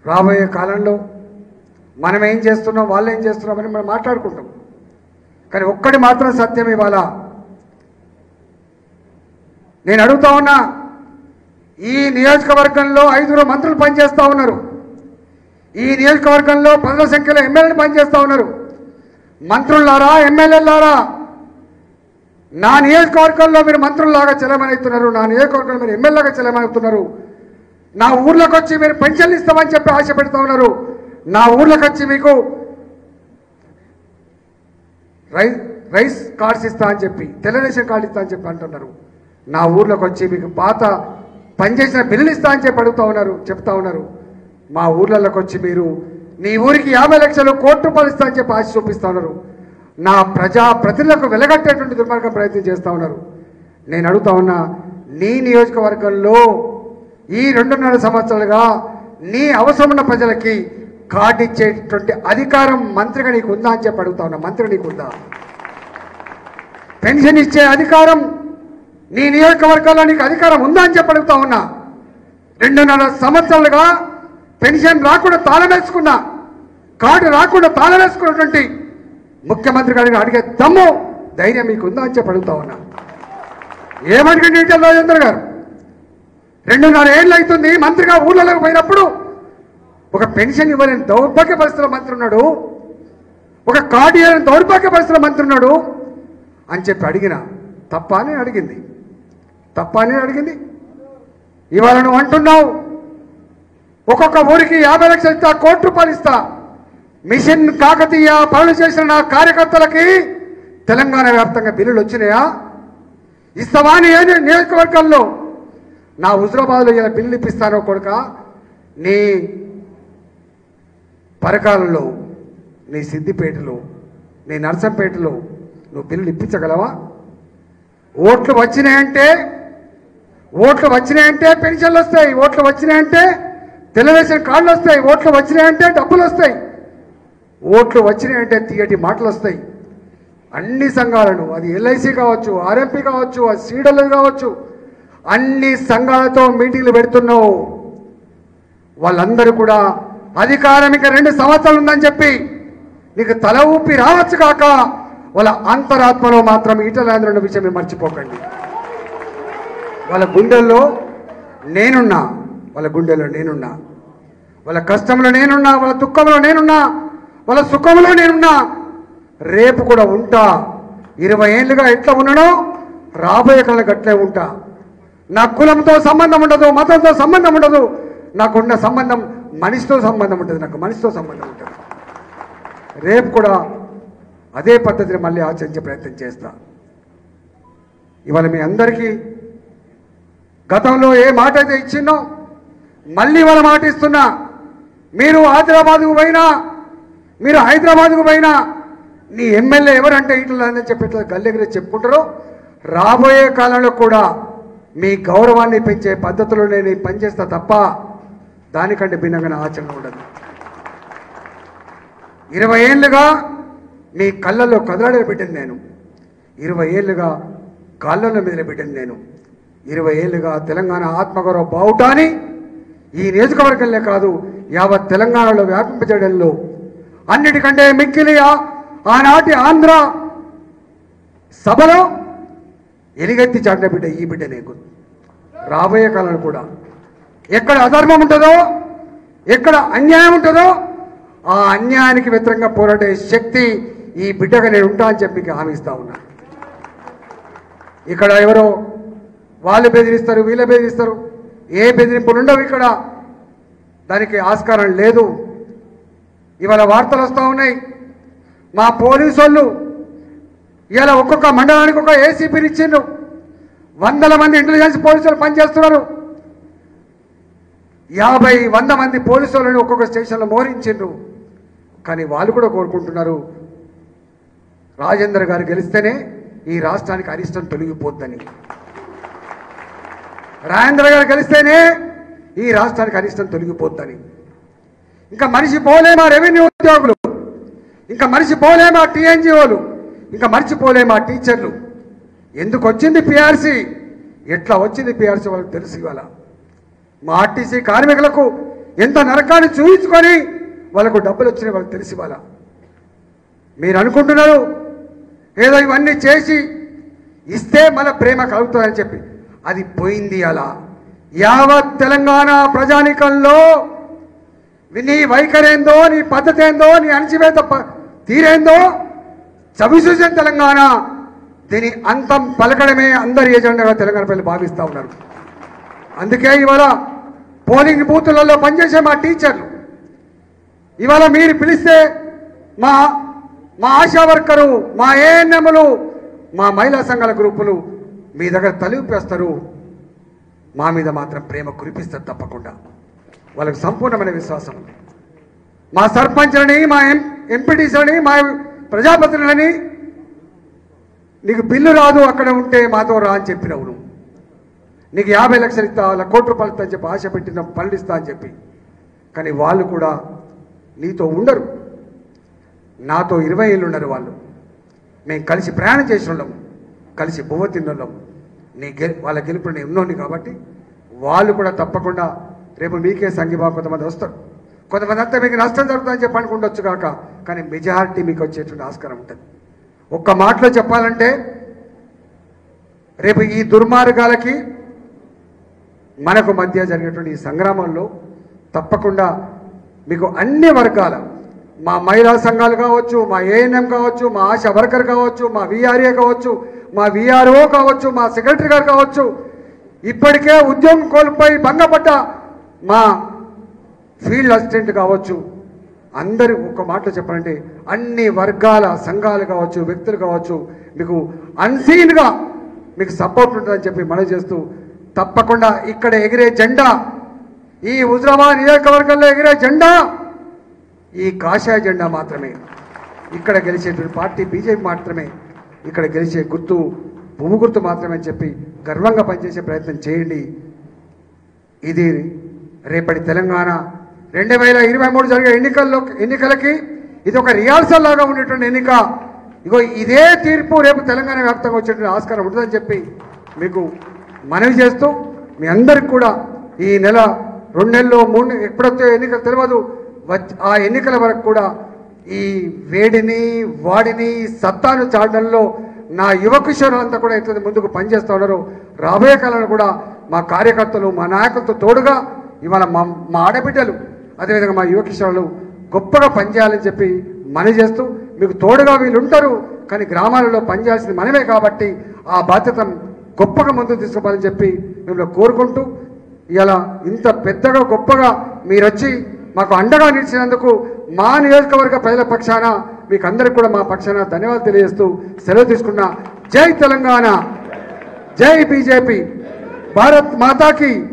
రాబోయే కాలంలో మనం ఏం చేస్తున్నాం వాళ్ళు ఏం చేస్తున్నామని మనం మాట్లాడుకుంటాం కానీ ఒక్కటి మాత్రం సత్యం ఇవాళ నేను అడుగుతా ఉన్నా ఈ నియోజకవర్గంలో ఐదుగురు మంత్రులు పనిచేస్తూ ఉన్నారు ఈ నియోజకవర్గంలో పదుల సంఖ్యలో ఎమ్మెల్యేలు పనిచేస్తూ ఉన్నారు మంత్రులారా ఎమ్మెల్యేలారా నా నియోజకవర్గంలో మీరు మంత్రుల్లాగా చెలమనవుతున్నారు నా నియోజకవర్గంలో మీరు ఎమ్మెల్యేగా చెలమనవుతున్నారు నా ఊర్లోకి వచ్చి మీరు పెన్షన్లు ఇస్తామని చెప్పి ఆశ పెడతా ఉన్నారు నా ఊర్లోకి వచ్చి మీకు రై రైస్ కార్డ్స్ ఇస్తా అని చెప్పి తెల్ల రేషన్ కార్డు ఇస్తా అని చెప్పి అంటున్నారు నా ఊర్లోకి వచ్చి మీకు పాత పనిచేసిన బిల్లులు ఇస్తా అని చెప్పి అడుగుతా ఉన్నారు చెప్తా ఉన్నారు మా ఊర్లలోకి వచ్చి మీరు నీ ఊరికి యాభై లక్షలు కోటి రూపాయలు ఇస్తా అని చెప్పి ఆశ చూపిస్తా ఉన్నారు నా ప్రజా ప్రతినిధులకు వెలగట్టేటువంటి దుర్మార్గం ప్రయత్నం చేస్తా ఉన్నారు నేను అడుగుతా ఉన్నా నీ నియోజకవర్గంలో ఈ రెండున్నర సంవత్సరాలుగా నీ అవసరం ఉన్న ప్రజలకి కార్డు ఇచ్చేటువంటి అధికారం మంత్రిగా నీకు ఉందా అని చెప్పి అడుగుతా ఉన్నా మంత్రి నీకు ఉందా పెన్షన్ ఇచ్చే అధికారం నీ నియోజకవర్గంలో నీకు అధికారం ఉందా అని చెప్పి అడుగుతా ఉన్నా రెండున్నర సంవత్సరాలుగా పెన్షన్ రాకుండా తాళం వేసుకున్నా కార్డు రాకుండా తాళం వేసుకున్నటువంటి ముఖ్యమంత్రి గారిని అడిగే దమ్ము ధైర్యం మీకు ఉందా అని చెప్పి అడుగుతా ఉన్నా ఏమడిగండి ఈటల రాజేందర్ గారు రెండున్నర ఏళ్ళు అవుతుంది మంత్రిగా ఊళ్ళలోకి పోయినప్పుడు ఒక పెన్షన్ ఇవ్వలేని దౌర్భాగ్య పరిస్థితుల మంత్రి ఉన్నాడు ఒక కార్డు ఇవ్వలేని దౌర్భాగ్య పరిస్థితుల మంత్రి ఉన్నాడు అని చెప్పి అడిగిన తప్ప అని అడిగింది తప్ప అని అడిగింది ఇవాళ నువ్వు అంటున్నావు ఒక్కొక్క ఊరికి యాభై లక్షలు ఇస్తా కోటి రూపాయలు ఇస్తా మిషన్ కాకతీయ పనులు చేసిన నా కార్యకర్తలకి తెలంగాణ వ్యాప్తంగా బిల్లులు వచ్చినాయా ఇస్తావా అని ఏ నియోజకవర్గాల్లో నా హుజరాబాద్లో ఇలా బిల్లు ఇప్పిస్తానో కొడుక నీ పరకాలలో నీ సిద్దిపేటలో నీ నర్సంపేటలో నువ్వు బిల్లులు ఇప్పించగలవా ఓట్లు వచ్చినాయంటే ఓట్లు వచ్చినాయంటే పెన్షన్లు వస్తాయి ఓట్లు వచ్చినాయంటే తెలుగుదేశం కార్డులు వస్తాయి ఓట్లు వచ్చినాయంటే డబ్బులు వస్తాయి ఓట్లు వచ్చినాయంటే తీయటి మాటలు వస్తాయి అన్ని సంఘాలను అది ఎల్ఐసి కావచ్చు ఆర్ఎంపీ కావచ్చు అది సీడలు కావచ్చు అన్ని సంఘాలతో మీటింగ్లు పెడుతున్నావు వాళ్ళందరూ కూడా అధికారం ఇక రెండు సంవత్సరాలు ఉందని చెప్పి నీకు తల ఊపి రావచ్చు కాక వాళ్ళ అంతరాత్మలో మాత్రం ఈటలాంధ్రుల విషయం మీరు మర్చిపోకండి వాళ్ళ గుండెల్లో నేనున్నా వాళ్ళ గుండెల్లో నేనున్నా వాళ్ళ కష్టంలో నేనున్నా వాళ్ళ దుఃఖంలో నేనున్నా వాళ్ళ సుఖంలో నేనున్నా రేపు కూడా ఉంటా ఇరవై ఏళ్ళుగా ఎట్లా ఉన్నానో రాబోయే కాలం గట్లే ఉంటా నా కులంతో సంబంధం ఉండదు మతంతో సంబంధం ఉండదు నాకున్న సంబంధం మనిషితో సంబంధం ఉంటుంది నాకు మనిషితో సంబంధం ఉంటుంది రేపు కూడా అదే పద్ధతిని మళ్ళీ ఆచరించే ప్రయత్నం చేస్తా ఇవాళ మీ అందరికీ గతంలో ఏ మాట అయితే ఇచ్చిందో మళ్ళీ వాళ్ళ మాట ఇస్తున్నా మీరు హైదరాబాద్కు పోయినా మీరు హైదరాబాద్కు పోయినా నీ ఎమ్మెల్యే ఎవరంటే ఇట్లా అని చెప్పి ఇట్లా గల్లెగిరి చెప్పుకుంటారో రాబోయే కాలంలో కూడా మీ గౌరవాన్ని పెంచే పద్ధతిలో నేను ఈ పనిచేస్తా తప్ప దానికంటే భిన్నంగా నా ఆచరణ ఉండదు ఇరవై ఏళ్ళుగా మీ కళ్ళల్లో కదలాడే పెట్టింది నేను ఇరవై ఏళ్ళుగా కాళ్ళల్లో మీద పెట్టింది నేను ఇరవై ఏళ్ళుగా తెలంగాణ ఆత్మగౌరవ బావుటాని ఈ నియోజకవర్గంలో కాదు యావత్ తెలంగాణలో వ్యాపింపజేయడంలో అన్నిటికంటే మిక్కిలి ఆ- ఆనాటి ఆంధ్ర సభలో ఎలిగెత్తి చాటిన బిడ్డ ఈ బిడ్డ నీకు రాబోయే కాలంలో కూడా ఎక్కడ అధర్మం ఉంటుందో ఎక్కడ అన్యాయం ఉంటుందో ఆ అన్యాయానికి వ్యతిరేకంగా పోరాడే శక్తి ఈ బిడ్డగా నేను ఉంటా అని చెప్పి మీకు హామీ ఇస్తా ఉన్నా ఇక్కడ ఎవరో వాళ్ళు బెదిరిస్తారు వీళ్ళు బెదిరిస్తారు ఏ బెదిరింపులు ఉండవు ఇక్కడ దానికి ఆస్కారం లేదు ఇవాళ వార్తలు వస్తూ ఉన్నాయి మా పోలీసు వాళ్ళు ఇలా ఒక్కొక్క మండలానికి ఒక ఏసీపీని ఇచ్చిండ్రు వందల మంది ఇంటెలిజెన్స్ పోలీసులు పనిచేస్తున్నారు యాభై వంద మంది పోలీసు వాళ్ళని ఒక్కొక్క స్టేషన్లో మోహరించిండ్రు కానీ వాళ్ళు కూడా కోరుకుంటున్నారు రాజేందర్ గారు గెలిస్తేనే ఈ రాష్ట్రానికి అరిష్టం తొలగిపోద్దని రాజేంద్ర గారు గెలిస్తేనే ఈ రాష్ట్రానికి అరిష్టం తొలగిపోద్దని ఇంకా మనిషి పోలేమా రెవెన్యూ ఉద్యోగులు ఇంకా మర్చిపోలేమా టీఎన్జిఓలు ఇంకా మర్చిపోలేమా టీచర్లు ఎందుకు వచ్చింది పిఆర్సీ ఎట్లా వచ్చింది పిఆర్సీ వాళ్ళకి తెలుసు ఇవాళ మా ఆర్టీసీ కార్మికులకు ఎంత నరకాన్ని చూయించుకొని వాళ్ళకు డబ్బులు వచ్చినాయి వాళ్ళకి తెలిసి వాళ్ళ మీరు అనుకుంటున్నారు ఏదో ఇవన్నీ చేసి ఇస్తే మన ప్రేమ కలుగుతుందని చెప్పి అది పోయింది అలా యావత్ తెలంగాణ ప్రజానికంలో నీ వైఖరేందో నీ పద్ధతి ఏందో నీ అణచివేత ప- తీరేందో చవిచూసిన తెలంగాణ దీని అంతం పలకడమే అందరి ఏజెండాగా తెలంగాణ ప్రజలు భావిస్తూ ఉన్నారు అందుకే ఇవాళ పోలింగ్ బూతులలో పనిచేసే మా టీచర్లు ఇవాళ మీరు పిలిస్తే మా మా ఆశా వర్కరు మా ఏఎన్ఎంలు మా మహిళా సంఘాల గ్రూపులు మీ దగ్గర తలిపేస్తారు మా మీద మాత్రం ప్రేమ కురిపిస్తారు తప్పకుండా వాళ్ళకి సంపూర్ణమైన విశ్వాసం ఉంది మా సర్పంచ్లని మా ఎం ఎంపీటీసీలని మా ప్రజాప్రతినిధులని నీకు బిల్లు రాదు అక్కడ ఉంటే మాతో రా అని చెప్పినవు నువ్వు నీకు యాభై లక్షలు ఇస్తా వాళ్ళ కోటి రూపాయలు ఇస్తా అని చెప్పి ఆశ పెట్టిన పనులు ఇస్తా అని చెప్పి కానీ వాళ్ళు కూడా నీతో ఉండరు నాతో ఇరవై ఏళ్ళు ఉన్నారు వాళ్ళు మేము కలిసి ప్రయాణం చేసిన వాళ్ళం కలిసి బువ్వ తిన్నోళ్ళం నీ గె వాళ్ళ గెలుపు నేను ఉన్నోని కాబట్టి వాళ్ళు కూడా తప్పకుండా రేపు మీకే సంఘీభావం కొంతమంది వస్తారు కొంతమంది అంతా మీకు నష్టం జరుగుతుందని చెప్పి అనుకుండొచ్చు కాక కానీ మెజారిటీ మీకు వచ్చేటువంటి ఆస్కారం ఉంటుంది ఒక్క మాటలో చెప్పాలంటే రేపు ఈ దుర్మార్గాలకి మనకు మధ్య జరిగేటువంటి ఈ సంగ్రామంలో తప్పకుండా మీకు అన్ని వర్గాల మా మహిళా సంఘాలు కావచ్చు మా ఏఎన్ఎం కావచ్చు మా ఆశా వర్కర్ కావచ్చు మా విఆర్ఏ కావచ్చు మా విఆర్ఓ కావచ్చు మా సెక్రటరీ గారు కావచ్చు ఇప్పటికే ఉద్యోగం కోల్పోయి భంగపడ్డ మా ఫీల్డ్ అసిస్టెంట్ కావచ్చు అందరూ ఒక మాటలో చెప్పాలంటే అన్ని వర్గాల సంఘాలు కావచ్చు వ్యక్తులు కావచ్చు మీకు అన్సీన్గా మీకు సపోర్ట్ ఉంటుందని చెప్పి మనం చేస్తూ తప్పకుండా ఇక్కడ ఎగిరే జెండా ఈ హుజరాబాద్ నియోజకవర్గంలో ఎగిరే జెండా ఈ కాషాయ జెండా మాత్రమే ఇక్కడ గెలిచేటువంటి పార్టీ బీజేపీ మాత్రమే ఇక్కడ గెలిచే గుర్తు భూమి గుర్తు మాత్రమే అని చెప్పి గర్వంగా పనిచేసే ప్రయత్నం చేయండి ఇది రేపటి తెలంగాణ రెండు వేల ఇరవై మూడు జరిగే ఎన్నికల్లో ఎన్నికలకి ఇది ఒక రిహార్సల్ లాగా ఉండేటువంటి ఎన్నిక ఇగో ఇదే తీర్పు రేపు తెలంగాణ వ్యాప్తంగా వచ్చేటువంటి ఆస్కారం ఉంటుందని చెప్పి మీకు మనవి చేస్తూ మీ అందరికి కూడా ఈ నెల రెండు నెలలు మూడు నె- ఎప్పుడొచ్చే ఎన్నికలు తెలియదు వచ్- ఆ ఎన్నికల వరకు కూడా ఈ వేడిని వాడిని సత్తాను చాటడంలో నా యువ కిషోరులంతా కూడా ఎట్లయితే ముందుకు పనిచేస్తూ ఉన్నారో రాబోయే కాలంలో కూడా మా కార్యకర్తలు మా నాయకులతో తోడుగా ఇవాళ మా మా ఆడబిడ్డలు అదేవిధంగా మా యువ కిషోరులు గొప్పగా పనిచేయాలని చెప్పి మనవి చేస్తూ మీకు తోడుగా వీళ్ళు ఉంటారు కానీ గ్రామాలలో పనిచేయాల్సింది మనమే కాబట్టి ఆ బాధ్యత గొప్పగా ముందుకు తీసుకుపోవాలని చెప్పి మిమ్మల్ని కోరుకుంటూ ఇలా ఇంత పెద్దగా గొప్పగా మీరు వచ్చి మాకు అండగా నిలిచినందుకు మా నియోజకవర్గ ప్రజల పక్షాన మీకు అందరికి కూడా మా పక్షాన ధన్యవాదాలు తెలియజేస్తూ సెలవు తీసుకున్నా జై తెలంగాణ జై బీజేపీ భారత్ మాతాకి